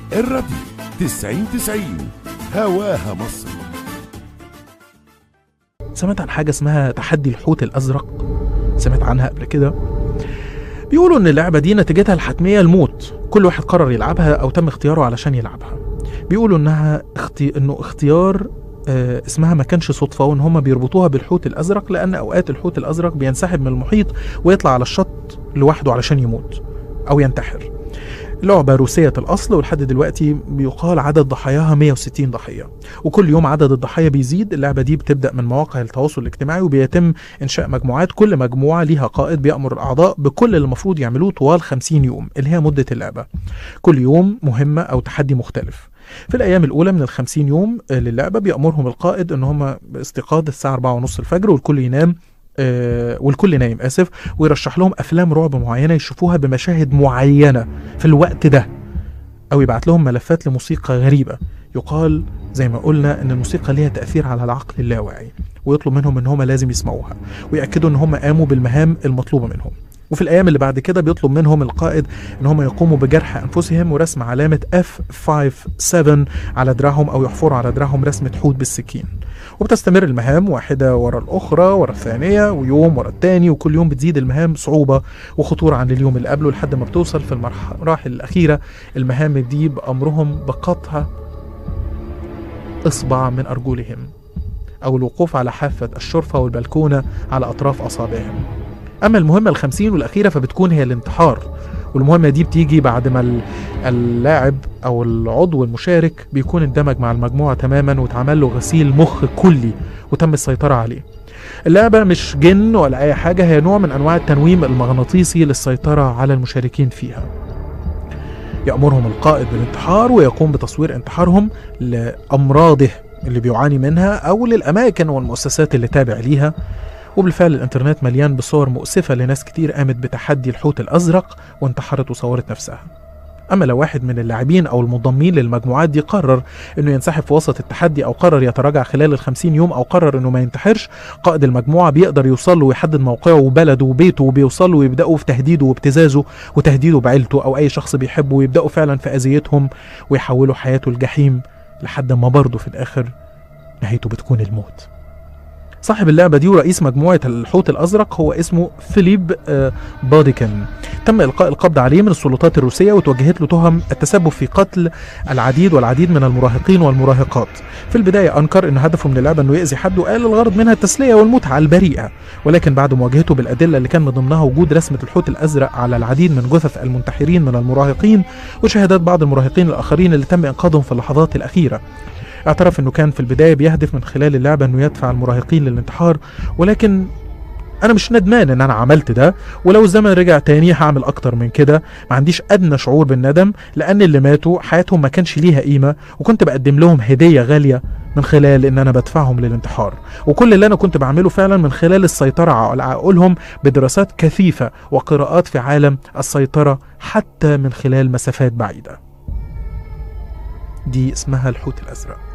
الراديو 90 90 هواها مصر سمعت عن حاجة اسمها تحدي الحوت الأزرق سمعت عنها قبل كده بيقولوا إن اللعبة دي نتيجتها الحتمية الموت كل واحد قرر يلعبها أو تم اختياره علشان يلعبها بيقولوا إنها اختي... إنه اختيار آه، اسمها ما كانش صدفة وإن هما بيربطوها بالحوت الأزرق لأن أوقات الحوت الأزرق بينسحب من المحيط ويطلع على الشط لوحده علشان يموت أو ينتحر لعبة روسية الأصل ولحد دلوقتي بيقال عدد ضحاياها 160 ضحية وكل يوم عدد الضحايا بيزيد اللعبة دي بتبدأ من مواقع التواصل الاجتماعي وبيتم إنشاء مجموعات كل مجموعة ليها قائد بيأمر الأعضاء بكل اللي المفروض يعملوه طوال 50 يوم اللي هي مدة اللعبة كل يوم مهمة أو تحدي مختلف في الأيام الأولى من الخمسين يوم آه، للعبة بيأمرهم القائد إن هم باستيقاظ الساعة 4 ونص الفجر والكل ينام آه، والكل نايم آسف ويرشح لهم أفلام رعب معينة يشوفوها بمشاهد معينة في الوقت ده أو يبعت لهم ملفات لموسيقى غريبة يقال زي ما قلنا إن الموسيقى ليها تأثير على العقل اللاواعي ويطلب منهم إن هم لازم يسمعوها ويأكدوا إن هم قاموا بالمهام المطلوبة منهم وفي الأيام اللي بعد كده بيطلب منهم القائد إن هم يقوموا بجرح أنفسهم ورسم علامة F57 على دراعهم أو يحفروا على دراعهم رسمة حوت بالسكين وبتستمر المهام واحدة ورا الأخرى ورا الثانية ويوم ورا التاني وكل يوم بتزيد المهام صعوبة وخطورة عن اليوم اللي قبله لحد ما بتوصل في المراحل الأخيرة المهام دي بأمرهم بقطع إصبع من أرجلهم أو الوقوف على حافة الشرفة والبلكونة على أطراف أصابعهم أما المهمة الخمسين والأخيرة فبتكون هي الانتحار والمهمة دي بتيجي بعد ما ال- اللاعب أو العضو المشارك بيكون اندمج مع المجموعة تماما واتعمل له غسيل مخ كلي وتم السيطرة عليه اللعبة مش جن ولا أي حاجة هي نوع من أنواع التنويم المغناطيسي للسيطرة على المشاركين فيها يأمرهم القائد بالانتحار ويقوم بتصوير انتحارهم لأمراضه اللي بيعاني منها أو للأماكن والمؤسسات اللي تابع ليها وبالفعل الانترنت مليان بصور مؤسفة لناس كتير قامت بتحدي الحوت الأزرق وانتحرت وصورت نفسها أما لو واحد من اللاعبين أو المنضمين للمجموعات دي قرر إنه ينسحب في وسط التحدي أو قرر يتراجع خلال الخمسين يوم أو قرر إنه ما ينتحرش قائد المجموعة بيقدر يوصل له ويحدد موقعه وبلده وبيته وبيوصل له ويبدأوا في تهديده وابتزازه وتهديده بعيلته أو أي شخص بيحبه ويبدأوا فعلا في أذيتهم ويحولوا حياته الجحيم لحد ما برضه في الآخر نهايته بتكون الموت صاحب اللعبة دي ورئيس مجموعة الحوت الأزرق هو اسمه فيليب آه، باديكن تم إلقاء القبض عليه من السلطات الروسية وتوجهت له تهم التسبب في قتل العديد والعديد من المراهقين والمراهقات في البداية أنكر أن هدفه من اللعبة أنه يأذي حد وقال الغرض منها التسلية والمتعة البريئة ولكن بعد مواجهته بالأدلة اللي كان من ضمنها وجود رسمة الحوت الأزرق على العديد من جثث المنتحرين من المراهقين وشهادات بعض المراهقين الآخرين اللي تم إنقاذهم في اللحظات الأخيرة اعترف انه كان في البدايه بيهدف من خلال اللعبه انه يدفع المراهقين للانتحار ولكن انا مش ندمان ان انا عملت ده ولو الزمن رجع تاني هعمل اكتر من كده ما عنديش ادنى شعور بالندم لان اللي ماتوا حياتهم ما كانش ليها قيمه وكنت بقدم لهم هديه غاليه من خلال ان انا بدفعهم للانتحار وكل اللي انا كنت بعمله فعلا من خلال السيطره على عقولهم بدراسات كثيفه وقراءات في عالم السيطره حتى من خلال مسافات بعيده دي اسمها الحوت الازرق